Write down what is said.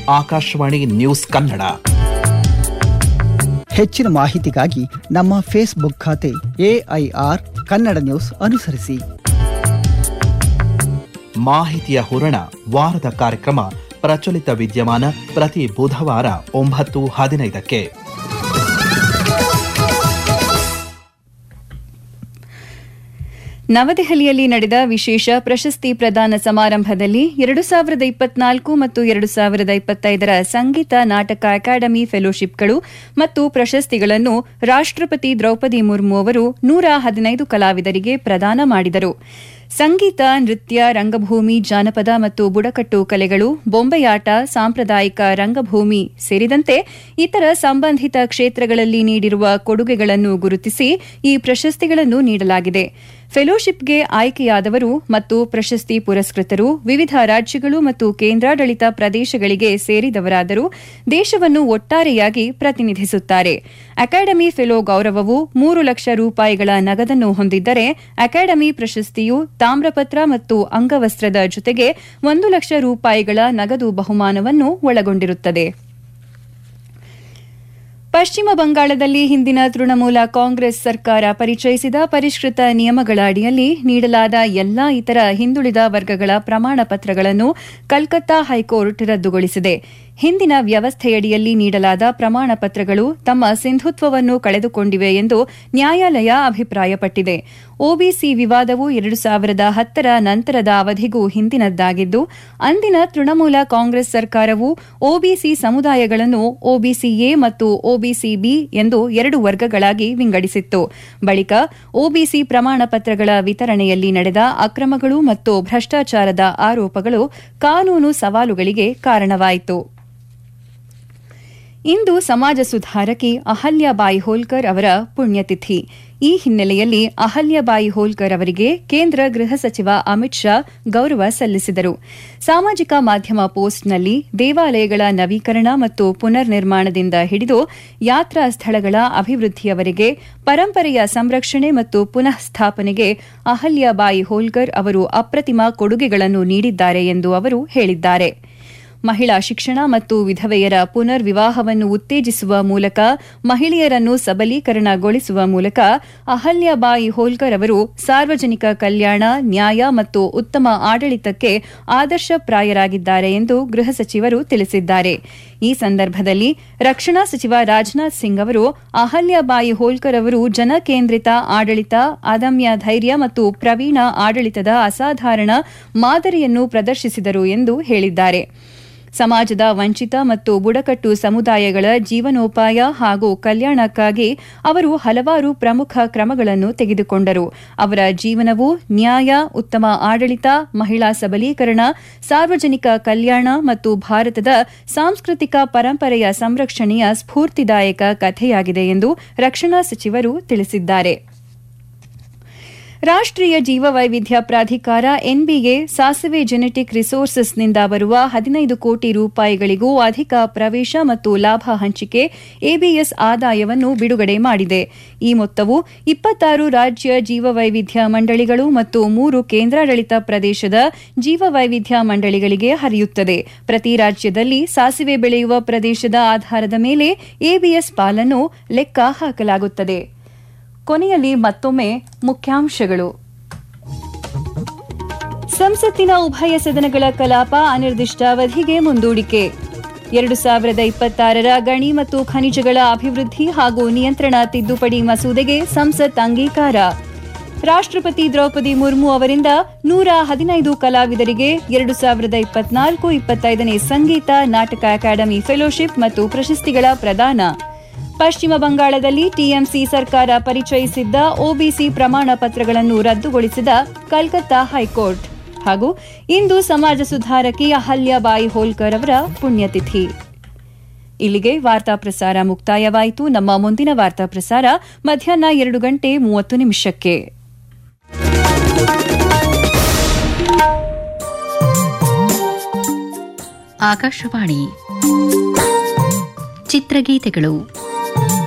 Akashvani news Kannada ಹೆಚ್ಚಿನ ಮಾಹಿತಿಗಾಗಿ ನಮ್ಮ ಫೇಸ್ಬುಕ್ ಖಾತೆ ಎಐಆರ್ ಕನ್ನಡ ನ್ಯೂಸ್ ಅನುಸರಿಸಿ ಮಾಹಿತಿಯ ಹೂರಣ ವಾರದ ಕಾರ್ಯಕ್ರಮ ಪ್ರಚಲಿತ ವಿದ್ಯಮಾನ ಪ್ರತಿ ಬುಧವಾರ ಒಂಬತ್ತು ಹದಿನೈದಕ್ಕೆ ನವದೆಹಲಿಯಲ್ಲಿ ನಡೆದ ವಿಶೇಷ ಪ್ರಶಸ್ತಿ ಪ್ರದಾನ ಸಮಾರಂಭದಲ್ಲಿ ಎರಡು ಸಾವಿರದ ಇಪ್ಪತ್ನಾಲ್ಕು ಮತ್ತು ಎರಡು ಸಾವಿರದ ಇಪ್ಪತ್ತೈದರ ಸಂಗೀತ ನಾಟಕ ಅಕಾಡೆಮಿ ಫೆಲೋಶಿಪ್ಗಳು ಮತ್ತು ಪ್ರಶಸ್ತಿಗಳನ್ನು ರಾಷ್ಟ್ರಪತಿ ದ್ರೌಪದಿ ಮುರ್ಮು ಅವರು ನೂರ ಹದಿನೈದು ಕಲಾವಿದರಿಗೆ ಪ್ರದಾನ ಮಾಡಿದರು ಸಂಗೀತ ನೃತ್ಯ ರಂಗಭೂಮಿ ಜಾನಪದ ಮತ್ತು ಬುಡಕಟ್ಟು ಕಲೆಗಳು ಬೊಂಬೆಯಾಟ ಸಾಂಪ್ರದಾಯಿಕ ರಂಗಭೂಮಿ ಸೇರಿದಂತೆ ಇತರ ಸಂಬಂಧಿತ ಕ್ಷೇತ್ರಗಳಲ್ಲಿ ನೀಡಿರುವ ಕೊಡುಗೆಗಳನ್ನು ಗುರುತಿಸಿ ಈ ಪ್ರಶಸ್ತಿಗಳನ್ನು ನೀಡಲಾಗಿದೆ ಫೆಲೋಶಿಪ್ಗೆ ಆಯ್ಕೆಯಾದವರು ಮತ್ತು ಪ್ರಶಸ್ತಿ ಪುರಸ್ಕೃತರು ವಿವಿಧ ರಾಜ್ಯಗಳು ಮತ್ತು ಕೇಂದ್ರಾಡಳಿತ ಪ್ರದೇಶಗಳಿಗೆ ಸೇರಿದವರಾದರೂ ದೇಶವನ್ನು ಒಟ್ಟಾರೆಯಾಗಿ ಪ್ರತಿನಿಧಿಸುತ್ತಾರೆ ಅಕಾಡೆಮಿ ಫೆಲೋ ಗೌರವವು ಮೂರು ಲಕ್ಷ ರೂಪಾಯಿಗಳ ನಗದನ್ನು ಹೊಂದಿದ್ದರೆ ಅಕಾಡೆಮಿ ಪ್ರಶಸ್ತಿಯು ತಾಮ್ರಪತ್ರ ಮತ್ತು ಅಂಗವಸ್ತ್ರದ ಜೊತೆಗೆ ಒಂದು ಲಕ್ಷ ರೂಪಾಯಿಗಳ ನಗದು ಬಹುಮಾನವನ್ನು ಒಳಗೊಂಡಿರುತ್ತದೆ ಪಶ್ಚಿಮ ಬಂಗಾಳದಲ್ಲಿ ಹಿಂದಿನ ತೃಣಮೂಲ ಕಾಂಗ್ರೆಸ್ ಸರ್ಕಾರ ಪರಿಚಯಿಸಿದ ಪರಿಷ್ಕೃತ ನಿಯಮಗಳ ಅಡಿಯಲ್ಲಿ ನೀಡಲಾದ ಎಲ್ಲಾ ಇತರ ಹಿಂದುಳಿದ ವರ್ಗಗಳ ಪ್ರಮಾಣ ಪತ್ರಗಳನ್ನು ಕಲ್ಕತ್ತಾ ಹೈಕೋರ್ಟ್ ರದ್ದುಗೊಳಿಸಿದೆ ಹಿಂದಿನ ವ್ಯವಸ್ಥೆಯಡಿಯಲ್ಲಿ ನೀಡಲಾದ ಪ್ರಮಾಣ ಪತ್ರಗಳು ತಮ್ಮ ಸಿಂಧುತ್ವವನ್ನು ಕಳೆದುಕೊಂಡಿವೆ ಎಂದು ನ್ಯಾಯಾಲಯ ಅಭಿಪ್ರಾಯಪಟ್ಟಿದೆ ಒಬಿಸಿ ವಿವಾದವು ಎರಡು ಸಾವಿರದ ಹತ್ತರ ನಂತರದ ಅವಧಿಗೂ ಹಿಂದಿನದ್ದಾಗಿದ್ದು ಅಂದಿನ ತೃಣಮೂಲ ಕಾಂಗ್ರೆಸ್ ಸರ್ಕಾರವು ಒಬಿಸಿ ಸಮುದಾಯಗಳನ್ನು ಒಬಿಸಿ ಎ ಮತ್ತು ಒಬಿಸಿ ಬಿ ಎಂದು ಎರಡು ವರ್ಗಗಳಾಗಿ ವಿಂಗಡಿಸಿತ್ತು ಬಳಿಕ ಒಬಿಸಿ ಪ್ರಮಾಣ ಪತ್ರಗಳ ವಿತರಣೆಯಲ್ಲಿ ನಡೆದ ಅಕ್ರಮಗಳು ಮತ್ತು ಭ್ರಷ್ಟಾಚಾರದ ಆರೋಪಗಳು ಕಾನೂನು ಸವಾಲುಗಳಿಗೆ ಕಾರಣವಾಯಿತು ಇಂದು ಸಮಾಜ ಸುಧಾರಕಿ ಅಹಲ್ಯಾಬಾಯಿ ಹೋಲ್ಕರ್ ಅವರ ಪುಣ್ಯತಿಥಿ ಈ ಹಿನ್ನೆಲೆಯಲ್ಲಿ ಅಹಲ್ಯಾಬಾಯಿ ಹೋಲ್ಕರ್ ಅವರಿಗೆ ಕೇಂದ್ರ ಗೃಹ ಸಚಿವ ಅಮಿತ್ ಶಾ ಗೌರವ ಸಲ್ಲಿಸಿದರು ಸಾಮಾಜಿಕ ಮಾಧ್ಯಮ ಪೋಸ್ಟ್ನಲ್ಲಿ ದೇವಾಲಯಗಳ ನವೀಕರಣ ಮತ್ತು ಪುನರ್ ನಿರ್ಮಾಣದಿಂದ ಹಿಡಿದು ಯಾತ್ರಾ ಸ್ಥಳಗಳ ಅಭಿವೃದ್ಧಿಯವರೆಗೆ ಪರಂಪರೆಯ ಸಂರಕ್ಷಣೆ ಮತ್ತು ಪುನಃ ಸ್ಥಾಪನೆಗೆ ಅಹಲ್ಯಾಬಾಯಿ ಹೋಲ್ಕರ್ ಅವರು ಅಪ್ರತಿಮ ಕೊಡುಗೆಗಳನ್ನು ನೀಡಿದ್ದಾರೆ ಎಂದು ಅವರು ಹೇಳಿದ್ದಾರೆ ಮಹಿಳಾ ಶಿಕ್ಷಣ ಮತ್ತು ವಿಧವೆಯರ ಪುನರ್ ವಿವಾಹವನ್ನು ಉತ್ತೇಜಿಸುವ ಮೂಲಕ ಮಹಿಳೆಯರನ್ನು ಸಬಲೀಕರಣಗೊಳಿಸುವ ಮೂಲಕ ಅಹಲ್ಯಾಬಾಯಿ ಹೋಲ್ಕರ್ ಅವರು ಸಾರ್ವಜನಿಕ ಕಲ್ಯಾಣ ನ್ಯಾಯ ಮತ್ತು ಉತ್ತಮ ಆಡಳಿತಕ್ಕೆ ಆದರ್ಶಪ್ರಾಯರಾಗಿದ್ದಾರೆ ಎಂದು ಗೃಹ ಸಚಿವರು ತಿಳಿಸಿದ್ದಾರೆ ಈ ಸಂದರ್ಭದಲ್ಲಿ ರಕ್ಷಣಾ ಸಚಿವ ರಾಜನಾಥ್ ಸಿಂಗ್ ಅವರು ಅಹಲ್ಯಾಬಾಯಿ ಹೋಲ್ಕರ್ ಅವರು ಜನಕೇಂದ್ರಿತ ಆಡಳಿತ ಅದಮ್ಯ ಧೈರ್ಯ ಮತ್ತು ಪ್ರವೀಣ ಆಡಳಿತದ ಅಸಾಧಾರಣ ಮಾದರಿಯನ್ನು ಪ್ರದರ್ಶಿಸಿದರು ಎಂದು ಹೇಳಿದ್ದಾರೆ ಸಮಾಜದ ವಂಚಿತ ಮತ್ತು ಬುಡಕಟ್ಟು ಸಮುದಾಯಗಳ ಜೀವನೋಪಾಯ ಹಾಗೂ ಕಲ್ಯಾಣಕ್ಕಾಗಿ ಅವರು ಹಲವಾರು ಪ್ರಮುಖ ಕ್ರಮಗಳನ್ನು ತೆಗೆದುಕೊಂಡರು ಅವರ ಜೀವನವು ನ್ಯಾಯ ಉತ್ತಮ ಆಡಳಿತ ಮಹಿಳಾ ಸಬಲೀಕರಣ ಸಾರ್ವಜನಿಕ ಕಲ್ಯಾಣ ಮತ್ತು ಭಾರತದ ಸಾಂಸ್ಕೃತಿಕ ಪರಂಪರೆಯ ಸಂರಕ್ಷಣೆಯ ಸ್ಫೂರ್ತಿದಾಯಕ ಕಥೆಯಾಗಿದೆ ಎಂದು ರಕ್ಷಣಾ ಸಚಿವರು ತಿಳಿಸಿದ್ದಾರೆ ರಾಷ್ಟ್ರೀಯ ಜೀವವೈವಿಧ್ಯ ಪ್ರಾಧಿಕಾರ ಎನ್ಬಿಎ ಸಾಸಿವೆ ಜೆನೆಟಿಕ್ ರಿಸೋರ್ಸಸ್ನಿಂದ ಬರುವ ಹದಿನೈದು ಕೋಟಿ ರೂಪಾಯಿಗಳಿಗೂ ಅಧಿಕ ಪ್ರವೇಶ ಮತ್ತು ಲಾಭ ಹಂಚಿಕೆ ಎಬಿಎಸ್ ಆದಾಯವನ್ನು ಬಿಡುಗಡೆ ಮಾಡಿದೆ ಈ ಮೊತ್ತವು ಇಪ್ಪತ್ತಾರು ರಾಜ್ಯ ಜೀವವೈವಿಧ್ಯ ಮಂಡಳಿಗಳು ಮತ್ತು ಮೂರು ಕೇಂದ್ರಾಡಳಿತ ಪ್ರದೇಶದ ಜೀವವೈವಿಧ್ಯ ಮಂಡಳಿಗಳಿಗೆ ಹರಿಯುತ್ತದೆ ಪ್ರತಿ ರಾಜ್ಯದಲ್ಲಿ ಸಾಸಿವೆ ಬೆಳೆಯುವ ಪ್ರದೇಶದ ಆಧಾರದ ಮೇಲೆ ಎಬಿಎಸ್ ಪಾಲನ್ನು ಲೆಕ್ಕ ಹಾಕಲಾಗುತ್ತದೆ ಕೊನೆಯಲ್ಲಿ ಮತ್ತೊಮ್ಮೆ ಮುಖ್ಯಾಂಶಗಳು ಸಂಸತ್ತಿನ ಉಭಯ ಸದನಗಳ ಕಲಾಪ ಅನಿರ್ದಿಷ್ಟಾವಧಿಗೆ ಮುಂದೂಡಿಕೆ ಎರಡು ಸಾವಿರದ ಇಪ್ಪತ್ತಾರರ ಗಣಿ ಮತ್ತು ಖನಿಜಗಳ ಅಭಿವೃದ್ಧಿ ಹಾಗೂ ನಿಯಂತ್ರಣ ತಿದ್ದುಪಡಿ ಮಸೂದೆಗೆ ಸಂಸತ್ ಅಂಗೀಕಾರ ರಾಷ್ಟ್ರಪತಿ ದ್ರೌಪದಿ ಮುರ್ಮು ಅವರಿಂದ ನೂರ ಹದಿನೈದು ಕಲಾವಿದರಿಗೆ ಎರಡು ಸಾವಿರದ ಇಪ್ಪತ್ನಾಲ್ಕು ಇಪ್ಪತ್ತೈದನೇ ಸಂಗೀತ ನಾಟಕ ಅಕಾಡೆಮಿ ಫೆಲೋಶಿಪ್ ಮತ್ತು ಪ್ರಶಸ್ತಿಗಳ ಪ್ರದಾನ ಪಶ್ಚಿಮ ಬಂಗಾಳದಲ್ಲಿ ಟಿಎಂಸಿ ಸರ್ಕಾರ ಪರಿಚಯಿಸಿದ್ದ ಒಬಿಸಿ ಪ್ರಮಾಣ ಪತ್ರಗಳನ್ನು ರದ್ದುಗೊಳಿಸಿದ ಕಲ್ಕತ್ತಾ ಹೈಕೋರ್ಟ್ ಹಾಗೂ ಇಂದು ಸಮಾಜ ಸುಧಾರಕಿ ಅಹಲ್ಯಾಬಾಯಿ ಹೋಲ್ಕರ್ ಅವರ ಪುಣ್ಯತಿಥಿ ಇಲ್ಲಿಗೆ ವಾರ್ತಾ ಪ್ರಸಾರ ಮುಕ್ತಾಯವಾಯಿತು ನಮ್ಮ ಮುಂದಿನ ವಾರ್ತಾ ಪ್ರಸಾರ ಮಧ್ಯಾಹ್ನ ಎರಡು ಗಂಟೆ ಮೂವತ್ತು ನಿಮಿಷಕ್ಕೆ ಆಕಾಶವಾಣಿ ಚಿತ್ರಗೀತೆಗಳು